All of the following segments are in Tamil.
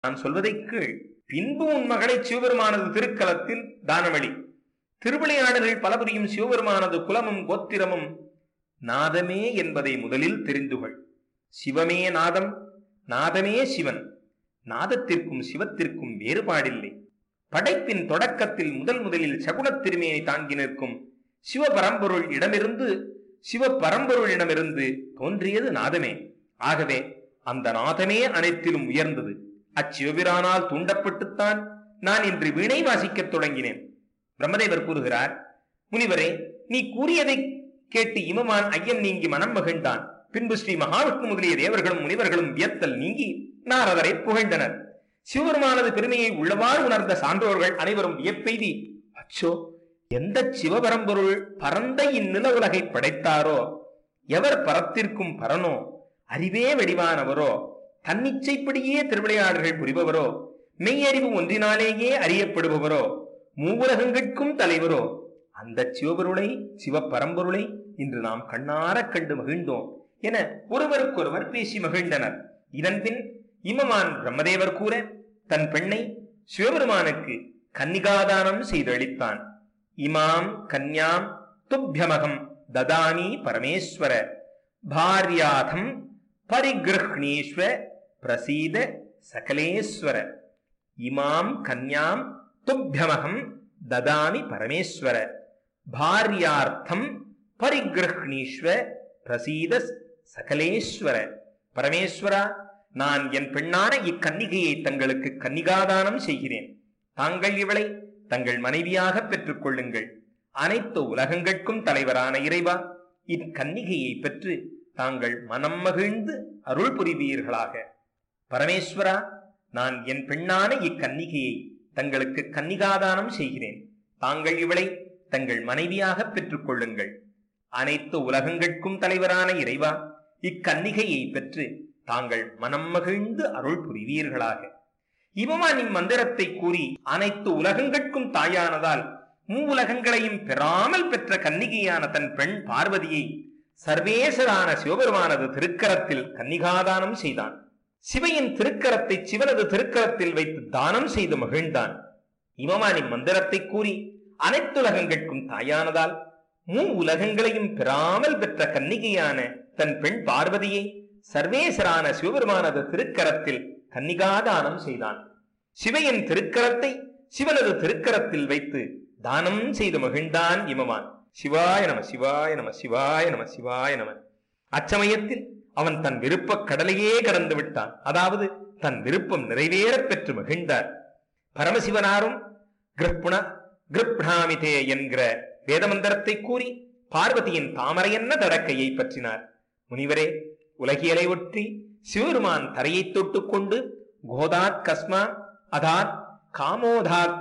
நான் சொல்வதை கீழ் பின்பு உன் மகளை சிவபெருமானது திருக்கலத்தில் தானமளி திருவிளையாடல்கள் பலபுரியும் சிவபெருமானது குலமும் கோத்திரமும் நாதமே என்பதை முதலில் தெரிந்துகொள் சிவமே நாதம் நாதமே சிவன் நாதத்திற்கும் சிவத்திற்கும் வேறுபாடில்லை படைப்பின் தொடக்கத்தில் முதல் முதலில் சகுனத் திருமேனி தாங்கி நிற்கும் சிவபரம்பொருள் இடமிருந்து சிவபரம்பொருளிடமிருந்து தோன்றியது நாதமே ஆகவே அந்த நாதமே அனைத்திலும் உயர்ந்தது அச்சிவபிரானால் தூண்டப்பட்டுத்தான் நான் இன்று வீணை வாசிக்கத் தொடங்கினேன் பிரம்மதேவர் கூறுகிறார் முனிவரே நீ கூறியதை கேட்டு இமமான் ஐயம் நீங்கி மனம் மகிழ்ந்தான் பின்பு ஸ்ரீ மகாவிஷ்ணு முதலிய தேவர்களும் முனிவர்களும் வியத்தல் நீங்கி நாரதரை புகழ்ந்தனர் சிவபெருமானது பெருமையை உள்ளவாறு உணர்ந்த சான்றோர்கள் அனைவரும் வியப்பெய்தி அச்சோ எந்த சிவபரம்பொருள் பரந்த இந்நில உலகை படைத்தாரோ எவர் பரத்திற்கும் பரனோ அறிவே வடிவானவரோ தன்னிச்சைப்படியே திருவிளையாடல்கள் புரிபவரோ மெய்யறிவு ஒன்றினாலேயே அறியப்படுபவரோ மூவுலகங்கட்கும் தலைவரோ அந்த சிவபொருளை சிவபரம்பொருளை இன்று நாம் கண்ணாரக் கண்டு மகிழ்ந்தோம் என ஒருவருக்கொருவர் பேசி மகிழ்ந்தனர் இதன்பின் இமமான் பிரம்மதேவர் கூற தன் பெண்ணை சிவபெருமானுக்கு கன்னிகாதானம் செய்தளித்தான் இமாம் கன்யாம் துப்பியமகம் ததாமி பரமேஸ்வர பாரியாதம் பரிகிருஹ்ணீஸ்வ பிரசீத சகலேஸ்வர இமாம் கன்யாம் துப்பியமகம் ததாமி பரமேஸ்வர பாரியார்த்தம் பரிகிருஹ்ணீஸ்வ பிரசீத சகலேஸ்வர பரமேஸ்வரா நான் என் பெண்ணான இக்கன்னிகையை தங்களுக்கு கன்னிகாதானம் செய்கிறேன் தாங்கள் இவளை தங்கள் மனைவியாக பெற்றுக் கொள்ளுங்கள் அனைத்து உலகங்கட்கும் தலைவரான இறைவா இக்கன்னிகையை பெற்று தாங்கள் மனம் மகிழ்ந்து அருள் புரிவீர்களாக பரமேஸ்வரா நான் என் பெண்ணான இக்கன்னிகையை தங்களுக்கு கன்னிகாதானம் செய்கிறேன் தாங்கள் இவளை தங்கள் மனைவியாக பெற்றுக் கொள்ளுங்கள் அனைத்து உலகங்கட்கும் தலைவரான இறைவா இக்கன்னிகையை பெற்று தாங்கள் மனம் மகிழ்ந்து அருள் புரிவீர்களாக இவமானின் மந்திரத்தை கூறி அனைத்து உலகங்கட்கும் தாயானதால் மூவுலகங்களையும் பெறாமல் பெற்ற கன்னிகையான தன் பெண் பார்வதியை சர்வேசரான சிவபெருமானது திருக்கரத்தில் கன்னிகாதானம் செய்தான் சிவையின் திருக்கரத்தை சிவனது திருக்கரத்தில் வைத்து தானம் செய்து மகிழ்ந்தான் இமமானின் மந்திரத்தை கூறி அனைத்துலகங்கட்கும் தாயானதால் மூ உலகங்களையும் பெறாமல் பெற்ற கன்னிகையான தன் பெண் பார்வதியை சர்வேசரான சிவபெருமானது திருக்கரத்தில் கன்னிகாதானம் செய்தான் சிவையின் திருக்கரத்தை சிவனது திருக்கரத்தில் வைத்து தானம் செய்து மகிழ்ந்தான் இமமான் சிவாய நம சிவாய நம சிவாய நம சிவாய நம அச்சமயத்தில் அவன் தன் விருப்பக் கடலையே கடந்து விட்டான் அதாவது தன் விருப்பம் நிறைவேறப் பெற்று மகிழ்ந்தார் பரமசிவனாரும் கிருப்ண கிருப்ணாமிதே என்கிற வேதமந்திரத்தை கூறி பார்வதியின் தாமரையன்ன தடக்கையை பற்றினார் முனிவரே உலகியலை ஒற்றி சிவருமான் தரையை தொட்டுக் கொண்டு கோதாத் கஸ்மா அதாத் காமோதாத்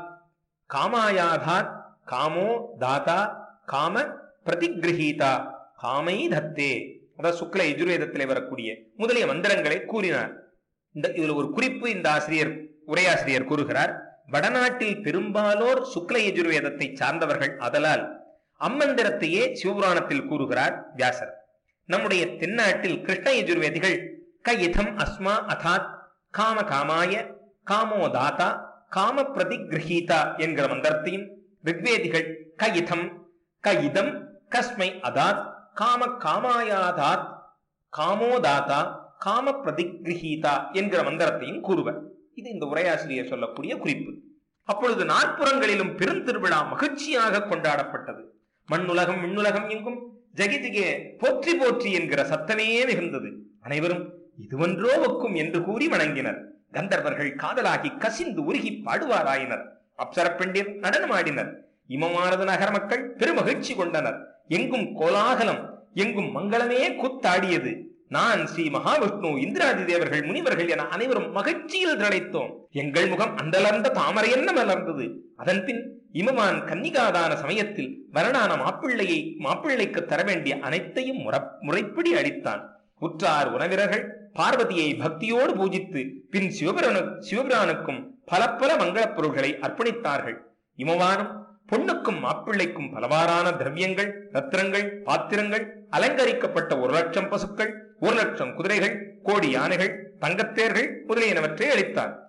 காமாயாதாத் காமோ தாதா காம பிரதிகிரகீதா காமை தத்தே அதாவது சுக்ல எஜுர்வேதத்திலே வரக்கூடிய முதலிய மந்திரங்களை கூறினார் இந்த இதுல ஒரு குறிப்பு இந்த ஆசிரியர் உரையாசிரியர் கூறுகிறார் வடநாட்டில் பெரும்பாலோர் சுக்ல எஜுர்வேதத்தை சார்ந்தவர்கள் அதலால் அம்மந்திரத்தையே சிவபுராணத்தில் கூறுகிறார் வியாசர் நம்முடைய தென்னாட்டில் கிருஷ்ண யஜுர்வேதிகள் கையதம் அஸ்மா அதாத் காம காமாய காமோ தாத்தா காம பிரதிகிரகீதா என்கிற மந்திரத்தையும் ரிக்வேதிகள் கையிதம் கையிதம் கஸ்மை அதாத் காம காமாயாதாத் காமோ தாத்தா காம பிரதிகிரகீதா என்கிற மந்திரத்தையும் கூறுவர் இது இந்த உரையாசிரியர் சொல்லக்கூடிய குறிப்பு அப்பொழுது நாற்புறங்களிலும் பெருந்திருவிழா மகிழ்ச்சியாக கொண்டாடப்பட்டது மண்ணுலகம் விண்ணுலகம் எங்கும் ஜெகிதிகே போற்றி போற்றி என்கிற சத்தமே மிகுந்தது அனைவரும் இதுவன்றோ ஒக்கும் என்று கூறி வணங்கினர் கந்தர்வர்கள் காதலாகி கசிந்து உருகி பாடுவாராயினர் அப்சர பெண்டிர் நடனமாடினர் இமமானது நகர மக்கள் பெருமகிழ்ச்சி கொண்டனர் எங்கும் கோலாகலம் எங்கும் மங்களமே கூத்தாடியது நான் ஸ்ரீ மகாவிஷ்ணு இந்திராதி தேவர்கள் முனிவர்கள் என அனைவரும் மகிழ்ச்சியில் திளைத்தோம் எங்கள் முகம் அந்தலர்ந்த தாமரை என்ன மலர்ந்தது அதன் பின் இமமான் கன்னிகாதான சமயத்தில் வரணான மாப்பிள்ளையை மாப்பிள்ளைக்கு தர வேண்டிய அனைத்தையும் முற- முறைப்படி அளித்தான் உற்றார் உறவினர்கள் பார்வதியை பக்தியோடு பூஜித்து பின் சிவபிரானு சிவபிரானுக்கும் பல பல மங்களப் பொருள்களை அர்ப்பணித்தார்கள் இமவானும் பொண்ணுக்கும் மாப்பிள்ளைக்கும் பலவாறான திரவியங்கள் ரத்தினங்கள் பாத்திரங்கள் அலங்கரிக்கப்பட்ட ஒரு லட்சம் பசுக்கள் ஒரு லட்சம் குதிரைகள் கோடி யானைகள் தங்கத்தேர்கள் முதலியனவற்றை அளித்தார்